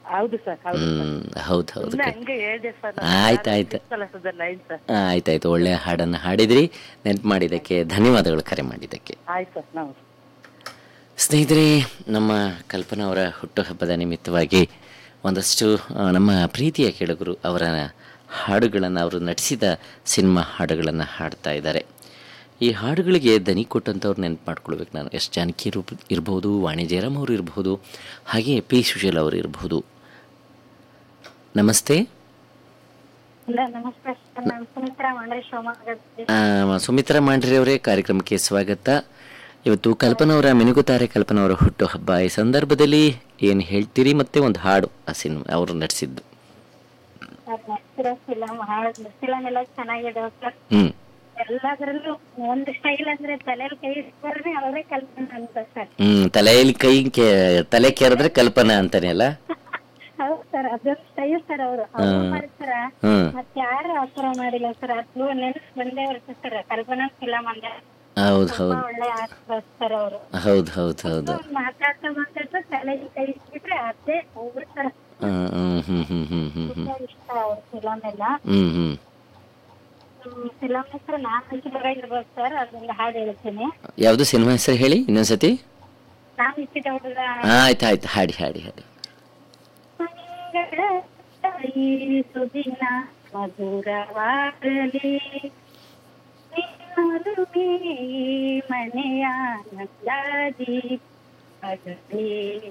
ಹೌದು ಸರ್ ಹೌದು ಹ್ಮ್ ಹೌದು ಹೌದು ಸುಮ್ನೆ ಹಂಗೆ ಹೇಳ್ದೆ ಸರ್ ಆಯ್ತು ಆಯ್ತು ಲೈನ್ ಸರ್ ಆಯ್ತಾಯ್ತು ಒಳ್ಳೆ ಹಾಡನ್ನು ಹಾಡಿದ್ರಿ ನೆನ್ಪು ಮಾಡಿದ್ದಕ್ಕೆ ಧನ್ಯವಾದಗಳು ಕರೆ ಮಾಡಿದ್ದಕ್ಕೆ ಆಯ್ತು ಸರ್ ನಾವು ಸ್ನೇಹಿತರೆ ನಮ್ಮ ಕಲ್ಪನಾ ಅವರ ಹುಟ್ಟುಹಬ್ಬದ ನಿಮಿತ್ತವಾಗಿ ಒಂದಷ್ಟು ಆ, ನಮ್ಮ ಪ್ರೀತಿಯ ಕೆಳಗರು ಅವರ ಹಾಡುಗಳನ್ನು ಅವರು ನಟಿಸಿದ ಸಿನಿಮಾ ಹಾಡುಗಳನ್ನು ಹಾಡ್ತಾ ಇದ್ದಾರೆ ಈ ಹಾಡುಗಳಿಗೆ ದನಿ ಕೊಟ್ಟಂಥವ್ರು ನೆನಪು ಮಾಡ್ಕೊಳ್ಬೇಕು ನಾನು ಎಸ್ ಜಾನಕಿ ಇರ್ಬ ಇರ್ಬೋದು ವಾಣಿ ಜಯರಾಮ್ ಅವರು ಇರ್ಬೋದು ಹಾಗೆ ಪಿ ಸುಶೀಲ್ ಅವರು ಇರ್ಬೋದು ನಮಸ್ತೆ ಇಲ್ಲ ನಮಸ್ತೆ ಸರ್ ನಾನು ಸುಮಿತ್ರಾ ಮಂಡ್ರೆ ಶಿವಮೊಗ್ಗ ಆ, ಸುಮಿತ್ರಾ ಮಾಂಡ್ರೆ ಅವರೇ ಕಾರ್ಯಕ್ರಮಕ್ಕೆ ಸ್ವಾಗತ ಇವತ್ತು ಕಲ್ಪನಾ ಅವರ ಮಿನುಗುತ್ತಾರೆ ಕಲ್ಪನಾ ಅವರ ಹುಟ್ಟುಹಬ್ಬ ಈ ಸಂದರ್ಭದಲ್ಲಿ ಏನು ಹೇಳ್ತೀರಿ ಮತ್ತೆ ಒಂದು ಹಾಡು ಆ ಸಿನಿಮಾ ಅವರು ನಟಿಸಿದ್ದು ಸರ್ ನೆಕ್ಸ್ಟಿರೋ ಫಿಲಮ್ ಹಾಡು ಫಿಲಮ್ ಎಲ್ಲ ಚೆನ್ನಾಗಿದೆ ಸರ್ ಹ್ಮ್ ಎಲ್ಲದರಲ್ಲೂ ಒಂದು ಸ್ಟೈಲ್ ಅಂದ್ರೆ ತಲೆಯಲ್ಲಿ ಕೈ ಇಟ್ಕೊಂಡ್ರೆ ಅವರೇ ಕಲ್ಪನೆ ಅಂತ ಸರ್ ಹ್ಮ್ ತಲೆಯಲ್ಲಿ ಕೈ ಕೆ ತಲೆ ಕೆರೆದ್ರೆ ಕಲ್ಪನಾ ಅಂತಾನೆ ಅಲ್ಲ ಹೌದು ಸರ್ ಅದೊಂದು ಸ್ಟೈಲ್ ಸರ್ ಅವರು ಅವ್ರು ಮಾಡ್ತಾರ ಹ್ಮ್ ಮತ್ತೆ ಯಾರು ಆತರ ಮಾಡಿಲ್ಲ ಸರ್ ಅದು ನೆನ್ಸ್ ಬಂದೇ ಬರುತ್ತೆ ಸರ್ ಕಲ್ಪನಾ ಫಿಲಮ್ ಅಂದ್ರೆ ಹೌದು ತುಂಬಾ ಹೌದು ಒಳ್ಳೆ ಆಕ್ಟ್ರೆಸ್ ಸರ್ ಅವರು ಹೌದು ಹೌದು ಹೌದು ಮಾತಾಡ್ತಾ ಮಾತಾಡ್ತಾ ತಲೆಗೆ ಕೈ ಇಟ್ಬಿಟ್ರೆ ಅದೇ ಹೋಗ್ಬಿಡ್ತಾರ ಹ್ಮ್ ಹ್ಮ್ ಹ್ಮ್ ಹ್ಮ್ ಹ್ಮ್ ಹ್ಮ್ ಹ್ಮ್ ತುಂಬಾ ಇಷ್ಟ ಅವ್ರ ಫಿಲಮ್ ಎಲ್ಲ ಹ್ಮ್ ಹ್ಮ್ ಫಿಲಮ್ ಹೆಸರು ನಾನ್ ಹಂಚಿದಾಗ ಇರ್ಬೋದು ಸರ್ ಅದೊಂದು ಹಾಡು ಹೇಳ್ತೀನಿ ಯಾವುದು ಸಿನಿಮಾ ಹೆಸರು ಹೇಳಿ ಇನ್ನೊಂದ್ಸತಿ ನಾನ್ ಇಚ್ಚಿದ ಹುಡುಗ ಆಯ್ತು ಆಯ್ತು ಹಾಡಿ ಹಾಡಿ ಹಾಡಿ ಮಂಗಳ ತಾಯಿ ಸುದಿನ ಮಧುರವಾಗಲಿ ನಿನ್ನೊಲುಮೆ ಈ ಮನೆಯ ನಂದಾದಿ ಆಗಲಿ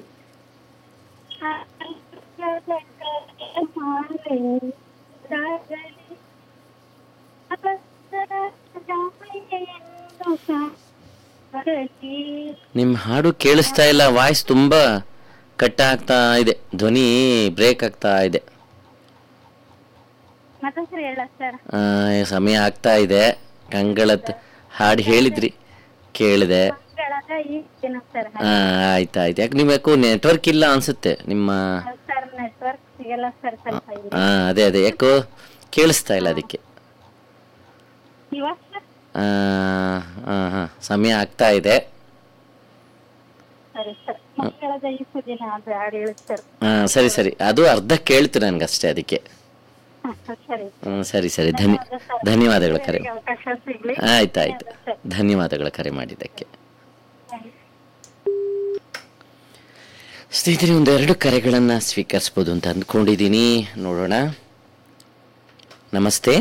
ಆನಂದದ ಮಾಲೆ ಸಾಗಲಿ ಅಪಸರ ಜಾಮೆಯೆಂದು ಸಾಗಲಿ ನಿಮ್ಮ ಹಾಡು ಕೇಳಿಸ್ತಾ ಇಲ್ಲ ವಾಯ್ಸ್ ತುಂಬಾ ಕಟ್ಟ ಆಗ್ತಾ ಇದೆ ಧ್ವನಿ ಬ್ರೇಕ್ ಆಗ್ತಾ ಇದೆ ಮತ್ತೊಂದ್ಸರಿ ಹೇಳ ಸರ್ ಆ, ಸಮಯ ಆಗ್ತಾ ಇದೆ ಕಂಗಳತ್ ಹಾಡು ಹೇಳಿದ್ರಿ ಕೇಳಿದೆ ಮಂಗಳದ ಈ ದಿನ ಸರ್ ಆ, ಆಯ್ತು ಆಯ್ತು ಯಾಕೆ ನೀವು ಯಾಕೋ ನೆಟ್ವರ್ಕ್ ಇಲ್ಲ ಅನ್ಸುತ್ತೆ ನಿಮ್ಮ ಸರ್ ನೆಟ್ವರ್ಕ್ ಸಿಗಲ್ಲ ಸರ್ ಸ್ವಲ್ಪ ಇಲ್ಲಿ ಆ, ಅದೇ ಅದೇ ಯಾಕೋ ಕೇಳಿಸ್ತಾ ಇಲ್ಲ ಅದಕ್ಕೆ ಇವಾಗ ಸರ್ ಆ, ಆ, ಹಾ ಸಮಯ ಆಗ್ತಾ ಇದೆ ಸರಿ ಸರ್ ಮಂಗಳದ ಈ ಸುದಿನ ಅದು ಹಾಡು ಹೇಳಿ ಸರ್ ಆ, ಸರಿ ಸರಿ ಅದು ಅರ್ಧ ಕೇಳ್ತು ನನಗಷ್ಟೇ ಅದಕ್ಕೆ ಸರಿ ಹ್ಮ್, ಸರಿ ಸರಿ ಧನ್ಯ ಧನ್ಯವಾದಗಳು ಕರೆ ನಿಮ್ಗೆ ಅವಕಾಶ ಸಿಗ್ಲಿ ಆಯ್ತು ಆಯ್ತು ಧನ್ಯವಾದಗಳು ಕರೆ ಮಾಡಿದ್ದಕ್ಕೆ ಸ್ನೇಹಿತರೆ ಒಂದೆರಡು ಕರೆಗಳನ್ನು ಸ್ವೀಕರಿಸ್ಬೋದು ಅಂತ ಅಂದ್ಕೊಂಡಿದ್ದೀನಿ ನೋಡೋಣ ನಮಸ್ತೆ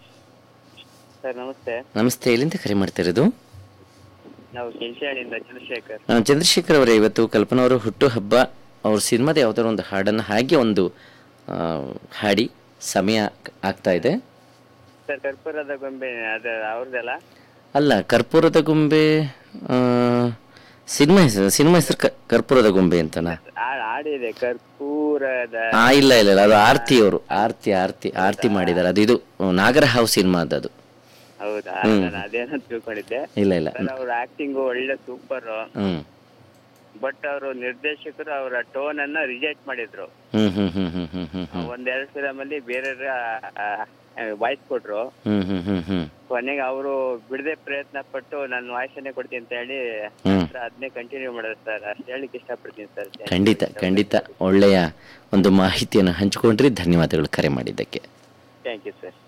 ಸರ್ ನಮಸ್ತೆ ನಮಸ್ತೆ ಎಲ್ಲಿಂದ ಕರೆ ಮಾಡ್ತಿರೋದು ನಾವು ಕೆಂಚಾಣಿಯಿಂದ ಚಂದ್ರಶೇಖರ್ ಆ, ಚಂದ್ರಶೇಖರ್ ಅವರೇ ಇವತ್ತು ಕಲ್ಪನಾ ಅವರು ಹುಟ್ಟು ಹಬ್ಬ ಅವ್ರ ಸಿನಿಮಾದ ಯಾವ್ದಾದ್ರು ಒಂದು ಹಾಡನ್ನು ಹಾಗೆ ಒಂದು ಆ, ಹಾಡಿ ಸಮಯ ಆಗ್ತಾ ಇದೆ ಸರ್ ಕರ್ಪೂರದ ಗೊಂಬೆ ಅದು ಅವ್ರದ್ದಲ್ಲ ಅಲ್ಲ ಕರ್ಪೂರದ ಗೊಂಬೆ ಆ, ಸಿನಿಮಾ ಹೆಸರು ಸಿನಿಮಾ ಹೆಸರು ಕ- ಕರ್ಪೂರದ ಗೊಂಬೆ ಅಂತನಾ ಆ- ಹಾಡಿದೆ ಕರ್ಪೂರದ ಆ ಇಲ್ಲ ಇಲ್ಲ ಇಲ್ಲ ಅದು ಆರ್ತಿ ಅವರು ಆರ್ತಿ ಆರ್ತಿ ಆರ್ತಿ ಮಾಡಿದ್ದಾರೆ ಅದು ಇದು ನಾಗರಹಾವ್ ಸಿನಿಮಾ ಅದು ಹೌದಾ ನಾನು ಅದೇನೋ ತಿಳ್ಕೊಂಡಿದ್ದೆ ಇಲ್ಲ ಇಲ್ಲ ಸರ್ ಅವ್ರ ಆಕ್ಟಿಂಗ್ ಒಳ್ಳೆ ಸೂಪರ್ ಹ್ಮ್ ಬಟ್ ಅವರು ನಿರ್ದೇಶಕರು ಅವರ ಟೋನ್ ಅನ್ನ ರಿಜೆಕ್ಟ್ ಮಾಡಿದ್ರು ಹ್ಮ್ ಹ್ಮ್ ಹ್ಮ್ ಹ್ಮ್ ಹ್ಮ್ ಹ್ಮ್ ಹ್ಮ್ ಒಂದೆರಡು ಫಿಲಮ್ ಅಲ್ಲಿ ಬೇರೆ ವಾಯ್ಸ್ ಕೊಟ್ರು ಹ್ಮ್ ಹ್ಮ್ ಹ್ಮ್ ಹ್ಮ್ ಕೊನೆಗೆ ಅವರು ಬಿಡದೆ ಪ್ರಯತ್ನ ಪಟ್ಟು ನಾನು ವಾಯ್ಸನ್ನೇ ಕೊಡ್ತೀನಿ ಅಂತ ಹೇಳಿ ಹ್ಮ್ ಅದನ್ನೇ ಕಂಟಿನ್ಯೂ ಮಾಡಿದ್ರು ಸರ್ ಅಷ್ಟು ಹೇಳಲಿಕ್ಕೆ ಇಷ್ಟಪಡ್ತೀನಿ ಸರ್ ಖಂಡಿತ ಖಂಡಿತ ಒಳ್ಳೆಯ ಒಂದು ಮಾಹಿತಿಯನ್ನು ಹಂಚಿಕೊಂಡ್ರಿ ಧನ್ಯವಾದಗಳು ಕರೆ ಮಾಡಿದ್ದಕ್ಕೆ ಥ್ಯಾಂಕ್ ಯು ಸರ್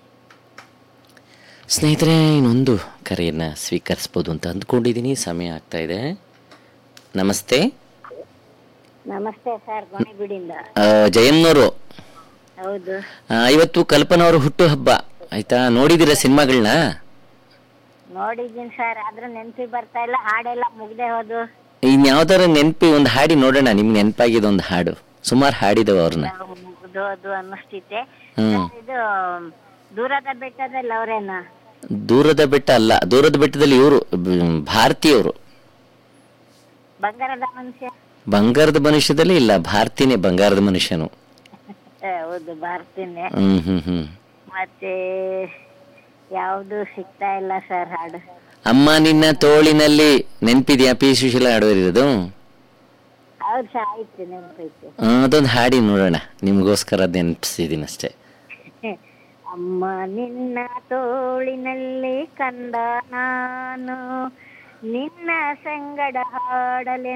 ಸ್ನೇಹಿತರೆ ಇನ್ನೊಂದು ಕರೆಯನ್ನು ಸ್ವೀಕರಿಸ್ಬೋದು ಅಂತ ಅಂದ್ಕೊಂಡಿದ್ದೀನಿ ಸಮಯ ಆಗ್ತಾ ಇದೆ ನಮಸ್ತೆ ನಮಸ್ತೆ ಸರ್ ಗೋಣಿಬೀಡಿಂದ ಆ, ಜಯನ್ನವರು ಹೌದು ಆ, ಇವತ್ತು ಕಲ್ಪನಾ ಅವರು ಹುಟ್ಟು ಹಬ್ಬ ಆಯ್ತಾ ನೋಡಿದ್ದೀರಾ ಸಿನಿಮಾಗಳನ್ನ ನೋಡಿದ್ದೀನಿ ಸರ್ ಆದ್ರೆ ನೆನ್ಪಿಗೆ ಬರ್ತಾ ಇಲ್ಲ ಹಾಡೆಲ್ಲ ಮುಗ್ದೆ ಹೋದು ಇನ್ ಯಾವ್ದಾರ ನೆನಪಿ ಒಂದು ಹಾಡಿ ನೋಡೋಣ ನಿಮ್ಗೆ ನೆನಪಾಗಿದ್ದು ಒಂದು ಹಾಡು ಸುಮಾರು ಹಾಡಿದವು ಅವ್ರನ್ನ ಮುಗ್ದು ಹೋದು ಅನ್ನಿಸ್ತೈತೆ ಹ್ಮ್ ಇದು ದೂರದ ಬೆಟ್ಟದಲ್ಲಿ ಅವ್ರೇನ ದೂರದ ಬೆಟ್ಟ ಅಲ್ಲ ದೂರದ ಬೆಟ್ಟದಲ್ಲಿ ಇವರು ಭಾರತೀಯವರು ಬಂಗಾರದ ಮನುಷ್ಯ ಬಂಗಾರದ ಮನುಷ್ಯದಲ್ಲಿ ಇಲ್ಲ ಭಾರತೀನೇ ಬಂಗಾರದ ಮನುಷ್ಯನು ಏ, ಹೌದು ಬರ್ತೀನಿ ಹ್ಮ್ ಹ್ಮ್ ಹ್ಮ್ ಮತ್ತೆ ಯಾವ್ದು ಸಿಗ್ತಾ ಇಲ್ಲ ಸರ್ ಹಾಡು ಅಮ್ಮ ನಿನ್ನ ತೋಳಿನಲ್ಲಿ ನೆನ್ಪಿದ್ಯಾ ಪಿ ಸುಶೀಲ ಹಾಡೋರಿರೋದು ಹೌದು ಸರ್ ಆಯ್ತು ನೆನಪೈತೆ ಅದೊಂದು ಹಾಡಿ ನೋಡೋಣ ನಿಮಗೋಸ್ಕರ ನೆನಪಿಸಿದ್ದೀನಿ ಅಷ್ಟೇ ಅಮ್ಮ ನಿನ್ನ ತೋಳಿನಲ್ಲಿ ಕಂದ ನಾನು ನಿನ್ನ ಸಂಗಡ ಹಾಡಲೆ